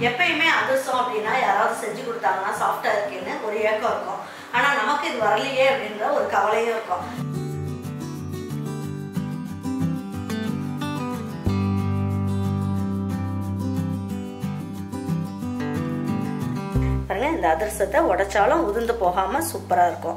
எப்பயுமே அதிர்ஷ்டம் அப்படின்னா யாராவது செஞ்சு கொடுத்தாங்கன்னா சாஃப்டாக இருக்குன்னு ஒரு ஏக்கம் இருக்கும் ஆனால் நமக்கு இது வரலையே அப்படின்ற ஒரு கவலையும் இருக்கும் பாருங்க இந்த அதிர்ஷ்டத்தை உடைச்சாலும் உதிர்ந்து போகாம சூப்பரா இருக்கும்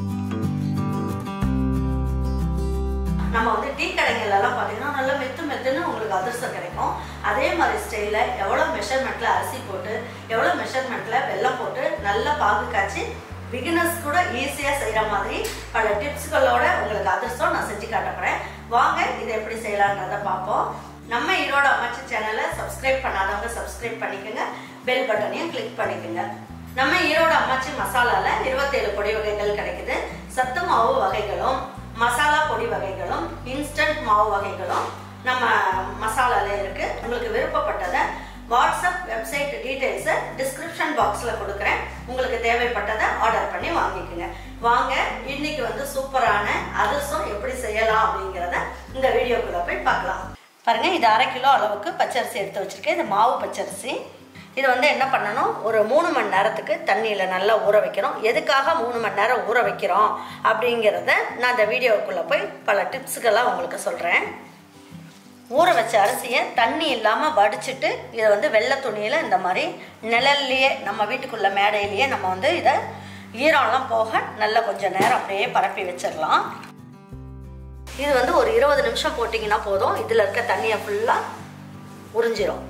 நம்ம வந்து டீ கடைகள்ல எல்லாம் பார்த்தீங்கன்னா நல்லா மெத்து மெத்துன்னு உங்களுக்கு அதிர்ஷ்டம் கிடைக்கும் அதே மாதிரி ஸ்டைலில் எவ்வளோ மெஷர்மெண்ட்டில் அரிசி போட்டு எவ்வளோ மெஷர்மெண்ட்டில் வெல்லம் போட்டு நல்லா பாகு காய்ச்சி பிகினர்ஸ் கூட ஈஸியாக செய்கிற மாதிரி பல டிப்ஸ்களோட உங்களுக்கு அதிர்ஷ்டம் நான் செஞ்சு காட்ட போகிறேன் வாங்க இதை எப்படி செய்யலான்றதை பார்ப்போம் நம்ம ஈரோடு அமைச்சு சேனலை சப்ஸ்கிரைப் பண்ணாதவங்க சப்ஸ்கிரைப் பண்ணிக்கோங்க பெல் பட்டனையும் கிளிக் பண்ணிக்கோங்க நம்ம ஈரோடு அம்மாச்சி மசாலால இருபத்தேழு பொடி வகைகள் கிடைக்குது சத்து மாவு வகைகளும் மசாலா பொடி வகைகளும் இன்ஸ்டன்ட் மாவு வகைகளும் நம்ம மசாலால இருக்கு உங்களுக்கு விருப்பப்பட்டதை வாட்ஸ்அப் வெப்சைட் டீடைல்ஸை டிஸ்கிரிப்ஷன் பாக்ஸில் கொடுக்குறேன் உங்களுக்கு தேவைப்பட்டதை ஆர்டர் பண்ணி வாங்கிக்கோங்க வாங்க இன்னைக்கு வந்து சூப்பரான அதிரசம் எப்படி செய்யலாம் அப்படிங்கிறத இந்த வீடியோக்குள்ள போய் பார்க்கலாம் பாருங்க இது அரை கிலோ அளவுக்கு பச்சரிசி எடுத்து வச்சிருக்கேன் இது மாவு பச்சரிசி இது வந்து என்ன பண்ணணும் ஒரு மூணு மணி நேரத்துக்கு தண்ணியில் நல்லா ஊற வைக்கிறோம் எதுக்காக மூணு மணி நேரம் ஊற வைக்கிறோம் அப்படிங்கிறத நான் இந்த வீடியோவுக்குள்ளே போய் பல டிப்ஸுக்கெல்லாம் உங்களுக்கு சொல்கிறேன் ஊற வச்ச அரிசியை தண்ணி இல்லாமல் வடிச்சிட்டு இதை வந்து வெள்ளை துணியில் இந்த மாதிரி நிழல்லையே நம்ம வீட்டுக்குள்ள மேடையிலேயே நம்ம வந்து இதை ஈரம்லாம் போக நல்லா கொஞ்சம் நேரம் அப்படியே பரப்பி வச்சிடலாம் இது வந்து ஒரு இருபது நிமிஷம் போட்டிங்கன்னா போதும் இதில் இருக்க தண்ணியை ஃபுல்லாக உறிஞ்சிரும்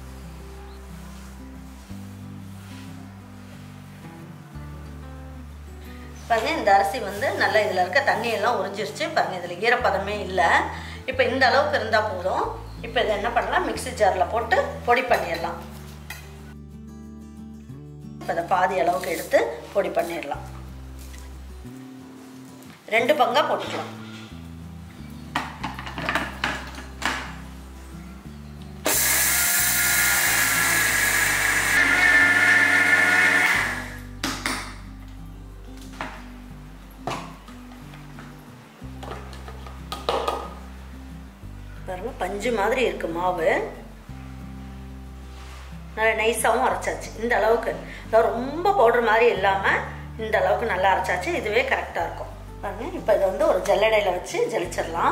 பாருங்க இந்த அரிசி வந்து நல்லா இதில் இருக்க தண்ணியெல்லாம் உறிஞ்சிருச்சு பாருங்க இதில் ஈரப்பதமே இல்லை இப்போ இந்த அளவுக்கு இருந்தால் போதும் இப்போ இதை என்ன பண்ணலாம் மிக்ஸி ஜாரில் போட்டு பொடி பண்ணிடலாம் இப்போ இதை பாதி அளவுக்கு எடுத்து பொடி பண்ணிடலாம் ரெண்டு பங்காக போட்டுக்கலாம் பாருங்க பஞ்சு மாதிரி இருக்கு மாவு நல்லா நைஸாகவும் அரைச்சாச்சு இந்த அளவுக்கு அதாவது ரொம்ப பவுடர் மாதிரி இல்லாமல் இந்த அளவுக்கு நல்லா அரைச்சாச்சு இதுவே கரெக்டாக இருக்கும் பாருங்க இப்போ இதை வந்து ஒரு ஜல்லடையில் வச்சு ஜலிச்சிடலாம்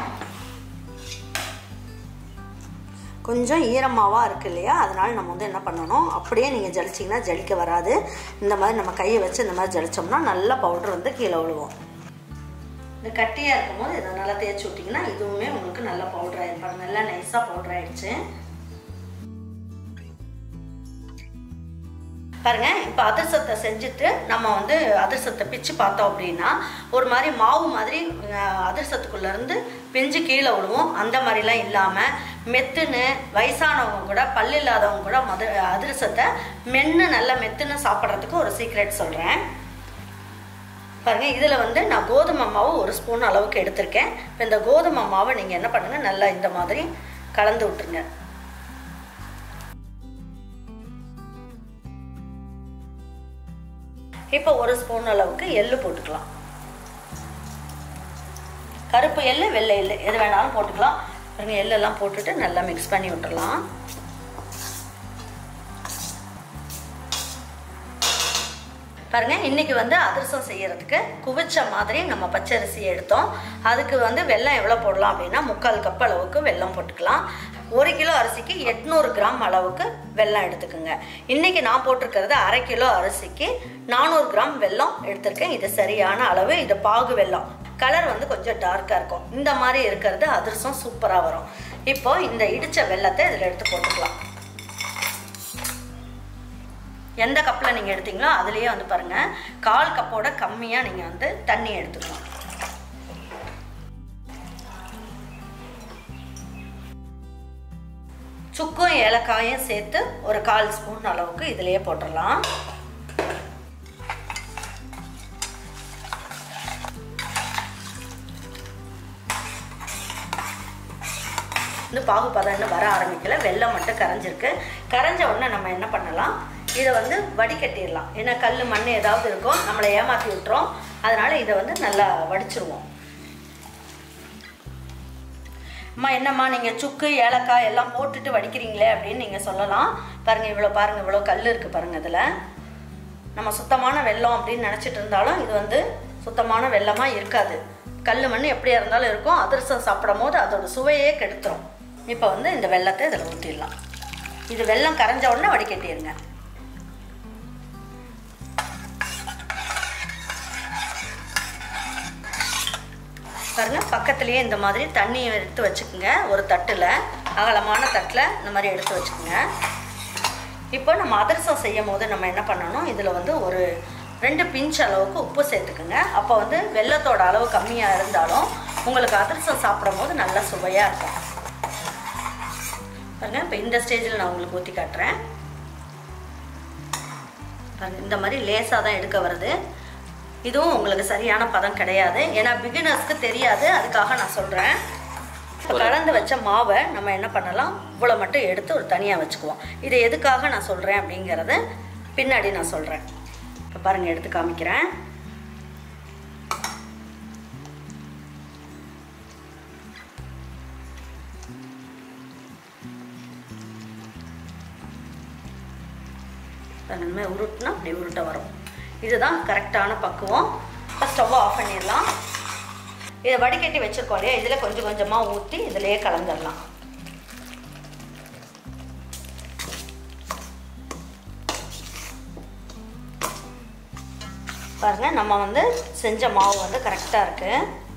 கொஞ்சம் ஈரமாவாக இருக்கு இல்லையா அதனால நம்ம வந்து என்ன பண்ணணும் அப்படியே நீங்கள் ஜலிச்சிங்கன்னா ஜலிக்க வராது இந்த மாதிரி நம்ம கையை வச்சு இந்த மாதிரி ஜலிச்சோம்னா நல்லா பவுடர் வந்து கீழே விழுவோம் இந்த கட்டியாக இருக்கும்போது இதை நல்லா தேய்ச்சி விட்டிங்கன்னா இதுவுமே உங்களுக்கு நல்லா பவுடர் ஆயிருப்பாங்க நல்லா நைஸாக பவுடர் ஆயிடுச்சு பாருங்க இப்போ அதிர்சத்தை செஞ்சுட்டு நம்ம வந்து அதிர்சத்தை பிச்சு பார்த்தோம் அப்படின்னா ஒரு மாதிரி மாவு மாதிரி அதிர்சத்துக்குள்ள இருந்து பிஞ்சு கீழே விழுவோம் அந்த மாதிரிலாம் இல்லாமல் மெத்துன்னு வயசானவங்க கூட பல்லு இல்லாதவங்க கூட மது அதிரசத்தை மென்று நல்லா மெத்துன்னு சாப்பிட்றதுக்கு ஒரு சீக்ரெட் சொல்கிறேன் பாருங்க இதில் வந்து நான் கோதுமை மாவு ஒரு ஸ்பூன் அளவுக்கு எடுத்திருக்கேன் இப்போ இந்த கோதுமை மாவை நீங்கள் என்ன பண்ணுங்கள் நல்லா இந்த மாதிரி கலந்து விட்டுருங்க இப்போ ஒரு ஸ்பூன் அளவுக்கு எள்ளு போட்டுக்கலாம் கருப்பு எள்ளு வெள்ளை எள்ளு எது வேணாலும் போட்டுக்கலாம் பாருங்க எள்ளெல்லாம் போட்டுட்டு நல்லா மிக்ஸ் பண்ணி விட்டுறலாம் பாருங்க இன்னைக்கு வந்து அதிரசம் செய்யறதுக்கு குவிச்ச மாதிரி நம்ம பச்சரிசி எடுத்தோம் அதுக்கு வந்து வெல்லம் எவ்வளோ போடலாம் அப்படின்னா முக்கால் கப் அளவுக்கு வெல்லம் போட்டுக்கலாம் ஒரு கிலோ அரிசிக்கு எட்நூறு கிராம் அளவுக்கு வெல்லம் எடுத்துக்கோங்க இன்னைக்கு நான் போட்டிருக்கிறது அரை கிலோ அரிசிக்கு நானூறு கிராம் வெல்லம் எடுத்திருக்கேன் இது சரியான அளவு இது பாகு வெல்லம் கலர் வந்து கொஞ்சம் டார்க்காக இருக்கும் இந்த மாதிரி இருக்கிறது அதிரசம் சூப்பராக வரும் இப்போ இந்த இடித்த வெல்லத்தை இதில் எடுத்து போட்டுக்கலாம் எந்த கப்பில் நீங்கள் எடுத்தீங்களோ அதுலேயே வந்து பாருங்கள் கால் கப்போட கம்மியாக நீங்கள் வந்து தண்ணி எடுத்துக்கலாம் சுக்கும் ஏலக்காயும் சேர்த்து ஒரு கால் ஸ்பூன் அளவுக்கு இதுலேயே போட்டுடலாம் இன்னும் பாகுபதம் இன்னும் வர ஆரம்பிக்கல வெள்ளம் மட்டும் கரைஞ்சிருக்கு கரைஞ்ச உடனே நம்ம என்ன பண்ணலாம் இதை வந்து வடிகட்டிடலாம் ஏன்னா கல் மண் ஏதாவது இருக்கும் நம்மளை ஏமாற்றி விட்டுரும் அதனால இதை வந்து நல்லா வடிச்சிருவோம் அம்மா என்னம்மா நீங்கள் சுக்கு ஏலக்காய் எல்லாம் போட்டுட்டு வடிக்கிறீங்களே அப்படின்னு நீங்கள் சொல்லலாம் பாருங்கள் இவ்வளோ பாருங்கள் இவ்வளோ கல் இருக்குது பாருங்கள் இதில் நம்ம சுத்தமான வெல்லம் அப்படின்னு நினச்சிட்டு இருந்தாலும் இது வந்து சுத்தமான வெல்லமாக இருக்காது கல் மண் எப்படியா இருந்தாலும் இருக்கும் அதிரசம் சாப்பிடும் போது அதோட சுவையே கெடுத்துரும் இப்போ வந்து இந்த வெல்லத்தை இதில் ஊற்றிடலாம் இது வெல்லம் கரைஞ்ச உடனே வடிகட்டிடுங்க பாருங்க பக்கத்துலேயே இந்த மாதிரி தண்ணி எடுத்து வச்சுக்கோங்க ஒரு தட்டில் அகலமான தட்டில் இந்த மாதிரி எடுத்து வச்சுக்கோங்க இப்போ நம்ம அதிரசம் செய்யும் போது நம்ம என்ன பண்ணணும் இதில் வந்து ஒரு ரெண்டு பிஞ்ச் அளவுக்கு உப்பு சேர்த்துக்குங்க அப்போ வந்து வெள்ளத்தோட அளவு கம்மியாக இருந்தாலும் உங்களுக்கு அதிரசம் சாப்பிடும் போது நல்ல சுவையாக இருக்கும் பாருங்க இப்போ இந்த ஸ்டேஜில் நான் உங்களுக்கு ஊற்றி காட்டுறேன் பாருங்க இந்த மாதிரி லேசாக தான் எடுக்க வருது இதுவும் உங்களுக்கு சரியான பதம் கிடையாது ஏன்னா பிகினர்ஸ்க்கு தெரியாது அதுக்காக நான் சொல்கிறேன் இப்போ கலந்து வச்ச மாவை நம்ம என்ன பண்ணலாம் இவ்வளோ மட்டும் எடுத்து ஒரு தனியாக வச்சுக்குவோம் இது எதுக்காக நான் சொல்கிறேன் அப்படிங்கிறத பின்னாடி நான் சொல்கிறேன் இப்போ பாருங்கள் எடுத்து காமிக்கிறேன் இனிமேல் உருட்டுனா அப்படி உருட்ட வரும் இதுதான் கரெக்டான பக்குவம் இப்போ ஸ்டவ் ஆஃப் பண்ணிடலாம் இதை வடிகட்டி வச்சுருக்கோம் இல்லையா இதில் கொஞ்சம் கொஞ்சமாக ஊற்றி இதிலேயே கலந்துடலாம் பாருங்க நம்ம வந்து செஞ்ச மாவு வந்து கரெக்டாக இருக்குது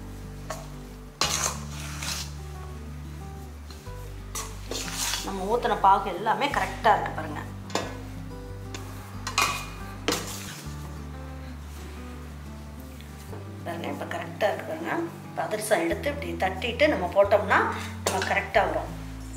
நம்ம ஊற்றின பாகு எல்லாமே கரெக்டாக இருக்குது பாருங்க பாருங்க இப்போ கரெக்டாக இருக்கு பாருங்க இப்போ அதிரசம் எடுத்து இப்படி தட்டிட்டு நம்ம போட்டோம்னா நம்ம கரெக்டாக வரும்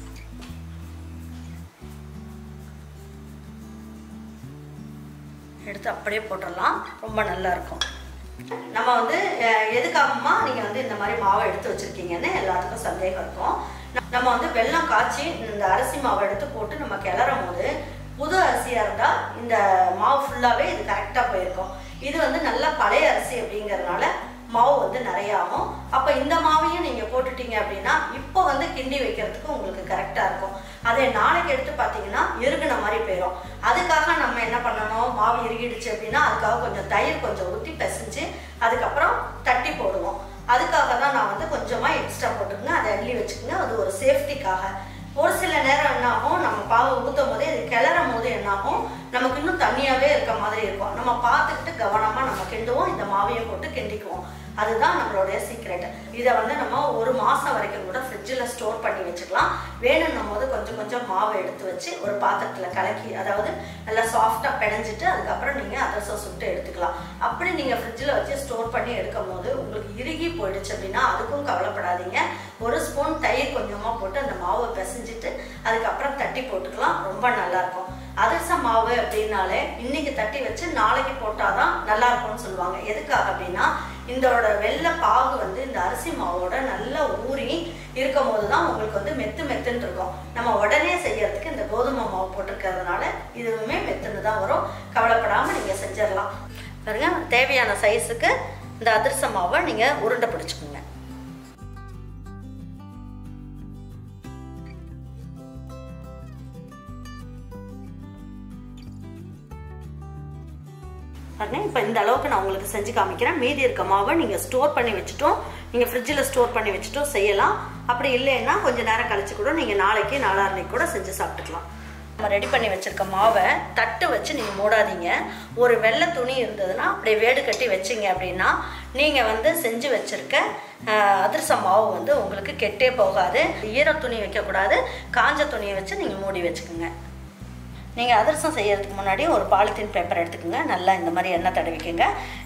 எடுத்து அப்படியே போட்டுடலாம் ரொம்ப நல்லா இருக்கும் நம்ம வந்து அஹ், எதுக்காகமா நீங்கள் வந்து இந்த மாதிரி மாவை எடுத்து வச்சுருக்கீங்கன்னு எல்லாத்துக்கும் சந்தேகம் இருக்கும் ந- நம்ம வந்து வெல்லம் காய்ச்சி இந்த அரிசி மாவை எடுத்து போட்டு நம்ம கிளறும் போது புது அரிசியாக இருந்தால் இந்த மாவு ஃபுல்லாகவே இது கரெக்டாக போயிருக்கும் இது வந்து நல்ல பழைய அரிசி அப்படிங்கிறதுனால மாவு வந்து நிறைய ஆகும் அப்போ இந்த மாவையும் நீங்கள் போட்டுட்டீங்க அப்படின்னா இப்போ வந்து கிண்டி வைக்கிறதுக்கு உங்களுக்கு கரெக்டாக இருக்கும் அதே நாளைக்கு எடுத்து பார்த்தீங்கன்னா இறுகுன மாதிரி போயிடும் அதுக்காக நம்ம என்ன பண்ணணும் மாவு இறுகிடுச்சு அப்படின்னா அதுக்காக கொஞ்சம் தயிர் கொஞ்சம் ஊற்றி பிசைஞ்சு அதுக்கப்புறம் தட்டி போடுவோம் அதுக்காக தான் நான் வந்து கொஞ்சமாக எக்ஸ்ட்ரா போட்டுக்கங்க அதை அள்ளி வச்சுக்கோங்க அது ஒரு சேஃப்டிக்காக ஒரு சில நேரம் என்ன ஆகும் நம்ம பாவை ஊற்றும் போதே இது கிளறும் போது என்ன ஆகும் நமக்கு இன்னும் தண்ணியாகவே இருக்க மாதிரி இருக்கும் நம்ம பார்த்துக்கிட்டு கவனமாக நம்ம கிண்டுவோம் இந்த மாவையும் போட்டு கிண்டிக்குவோம் அதுதான் நம்மளுடைய சீக்ரெட் இதை வந்து நம்ம ஒரு மாதம் வரைக்கும் கூட ஃப்ரிட்ஜில் ஸ்டோர் பண்ணி வச்சுக்கலாம் வேணும்னும் போது கொஞ்சம் கொஞ்சம் மாவை எடுத்து வச்சு ஒரு பாத்திரத்தில் கலக்கி அதாவது நல்லா சாஃப்டாக பிணைஞ்சிட்டு அதுக்கப்புறம் நீங்கள் அதிரசம் சுட்டு எடுத்துக்கலாம் அப்படி நீங்கள் ஃப்ரிட்ஜில் வச்சு ஸ்டோர் பண்ணி எடுக்கும் போது உங்களுக்கு இறுகி போயிடுச்சு அப்படின்னா அதுக்கும் கவலைப்படாதீங்க ஒரு ஸ்பூன் தயிர் கொஞ்சமாக போட்டு அந்த மாவை பிசைஞ்சிட்டு அதுக்கப்புறம் தட்டி போட்டுக்கலாம் ரொம்ப நல்லா இருக்கும் அதிரச மாவு அப்படின்னாலே இன்னைக்கு தட்டி வச்சு நாளைக்கு போட்டாதான் நல்லா இருக்கும்னு சொல்லுவாங்க எதுக்காக அப்படின்னா இதோட வெள்ளை பாகு வந்து இந்த அரிசி மாவோட நல்லா ஊறி இருக்கும் போது தான் உங்களுக்கு வந்து மெத்து மெத்துன்னு இருக்கும் நம்ம உடனே செய்யறதுக்கு இந்த கோதுமை மாவு போட்டிருக்கிறதுனால இதுவுமே மெத்துன்னு தான் வரும் கவலைப்படாமல் நீங்கள் செஞ்சிடலாம் பாருங்க தேவையான சைஸுக்கு இந்த அதிரச மாவை நீங்கள் உருண்டை பிடிச்சிக்கோங்க பாருங்க இப்போ இந்த அளவுக்கு நான் உங்களுக்கு செஞ்சு காமிக்கிறேன் மீதி இருக்க மாவை நீங்கள் ஸ்டோர் பண்ணி வச்சுட்டோம் நீங்கள் ஃப்ரிட்ஜில் ஸ்டோர் பண்ணி வச்சுட்டும் செய்யலாம் அப்படி இல்லைன்னா கொஞ்சம் நேரம் கழிச்சு கூட நீங்கள் நாளைக்கு நாளான்னைக்கு கூட செஞ்சு சாப்பிட்டுக்கலாம் நம்ம ரெடி பண்ணி வச்சிருக்க மாவை தட்டு வச்சு நீங்கள் மூடாதீங்க ஒரு வெள்ளை துணி இருந்ததுன்னா அப்படியே வேடு கட்டி வச்சிங்க அப்படின்னா நீங்கள் வந்து செஞ்சு வச்சிருக்க அஹ், அதிரச மாவு வந்து உங்களுக்கு கெட்டே போகாது ஈர துணி வைக்கக்கூடாது காஞ்ச துணியை வச்சு நீங்கள் மூடி வச்சுக்கோங்க நீங்கள் அதிரசம் செய்யறதுக்கு முன்னாடி ஒரு பாலித்தீன் பேப்பர் எடுத்துக்கோங்க நல்லா இந்த மாதிரி எண்ணெய் தடவிக்கோங்க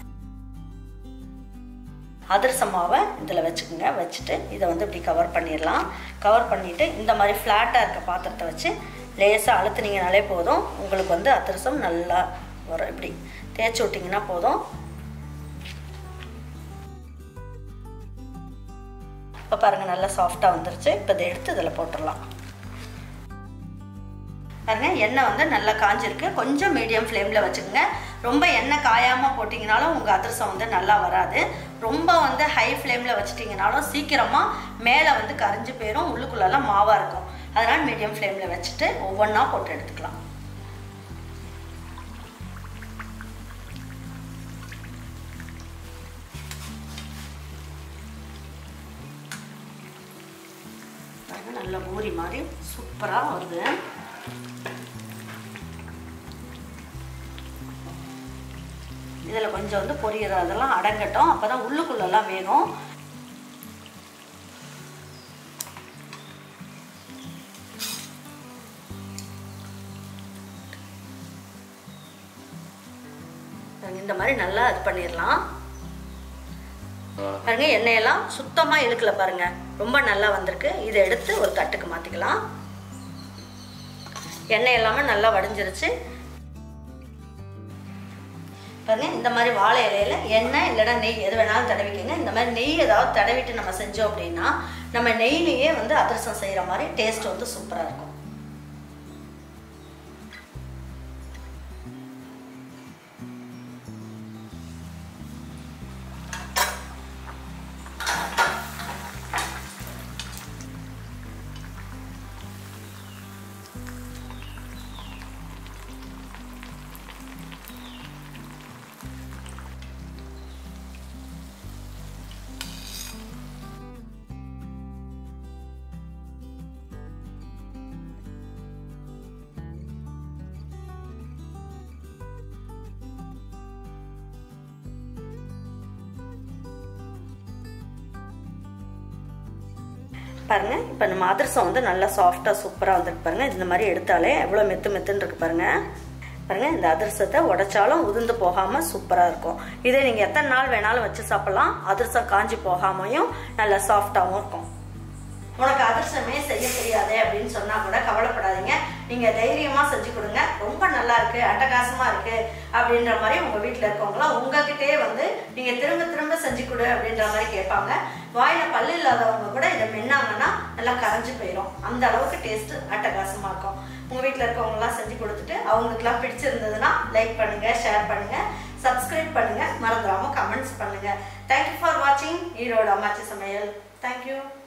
அதிரச மாவை இதில் வச்சுக்கோங்க வச்சுட்டு இதை வந்து இப்படி கவர் பண்ணிடலாம் கவர் பண்ணிவிட்டு இந்த மாதிரி ஃப்ளாட்டாக இருக்க பாத்திரத்தை வச்சு லேசாக அழுத்துனீங்கனாலே போதும் உங்களுக்கு வந்து அதிரசம் நல்லா வரும் இப்படி தேய்ச்சி விட்டிங்கன்னா போதும் இப்போ பாருங்கள் நல்லா சாஃப்டாக வந்துருச்சு இப்போ இதை எடுத்து இதில் போட்டுடலாம் பாருங்க எண்ணெய் வந்து நல்லா காஞ்சிருக்கு கொஞ்சம் மீடியம் ஃப்ளேமில் வச்சுக்கோங்க ரொம்ப எண்ணெய் காயாமல் போட்டிங்கனாலும் உங்கள் அதிரசம் வந்து நல்லா வராது ரொம்ப வந்து ஹை ஃப்ளேமில் வச்சிட்டிங்கனாலும் சீக்கிரமாக மேலே வந்து கரைஞ்சி போயிடும் உள்ளுக்குள்ளெல்லாம் மாவாக இருக்கும் அதனால் மீடியம் ஃப்ளேமில் வச்சுட்டு ஒவ்வொன்றா போட்டு எடுத்துக்கலாம் பாருங்க நல்ல பூரி மாதிரி சூப்பராக வருது இதில் கொஞ்சம் வந்து பொரியறதெல்லாம் அடங்கட்டும் அப்போ தான் உள்ளுக்குள்ளெல்லாம் வேணும் இந்த மாதிரி நல்லா இது பண்ணிடலாம் பாருங்க எண்ணெயெல்லாம் சுத்தமாக இழுக்கல பாருங்க ரொம்ப நல்லா வந்திருக்கு இதை எடுத்து ஒரு தட்டுக்கு மாற்றிக்கலாம் எண்ணெய் எல்லாமே நல்லா வடிஞ்சிருச்சு பாருங்க இந்த மாதிரி வாழை இலையில எண்ணெய் இல்லைன்னா நெய் எது வேணாலும் தடவிக்கங்க இந்த மாதிரி நெய் ஏதாவது தடவிட்டு நம்ம செஞ்சோம் அப்படின்னா நம்ம நெய்லேயே வந்து அதிரசம் செய்கிற மாதிரி டேஸ்ட் வந்து சூப்பராக இருக்கும் பாருங்க இப்போ நம்ம அதிரசம் வந்து நல்லா சாஃப்டாக சூப்பராக வந்துருக்கு பாருங்க இந்த மாதிரி எடுத்தாலே எவ்வளோ மெத்து மெத்துன்னு இருக்கு பாருங்க பாருங்க இந்த அதிரசத்தை உடைச்சாலும் உதிர்ந்து போகாமல் சூப்பராக இருக்கும் இதே நீங்கள் எத்தனை நாள் வேணாலும் வச்சு சாப்பிடலாம் அதிரசம் காஞ்சி போகாமையும் நல்லா சாஃப்டாகவும் இருக்கும் உனக்கு அதிர்ஷ்டமே செய்ய தெரியாதே அப்படின்னு சொன்னா கூட கவலைப்படாதீங்க நீங்க தைரியமா செஞ்சு கொடுங்க ரொம்ப நல்லா இருக்கு அட்டகாசமா இருக்கு அப்படின்ற மாதிரி உங்க வீட்டுல இருக்கவங்களாம் உங்ககிட்டே வந்து நீங்க திரும்ப திரும்ப செஞ்சு கொடு அப்படின்ற மாதிரி கேட்பாங்க வாயில பல்லு இல்லாதவங்க கூட இதை மென்னாங்கன்னா நல்லா கரைஞ்சு போயிடும் அந்த அளவுக்கு டேஸ்ட் அட்டகாசமா இருக்கும் உங்க வீட்டுல இருக்கவங்க எல்லாம் செஞ்சு கொடுத்துட்டு அவங்களுக்குலாம் பிடிச்சிருந்ததுன்னா லைக் பண்ணுங்க ஷேர் பண்ணுங்க சப்ஸ்கிரைப் பண்ணுங்க மறந்துடாம கமெண்ட்ஸ் பண்ணுங்க தேங்க்யூ ஃபார் வாட்சிங் ஈரோடு அம்மாச்சி சமையல் தேங்க்யூ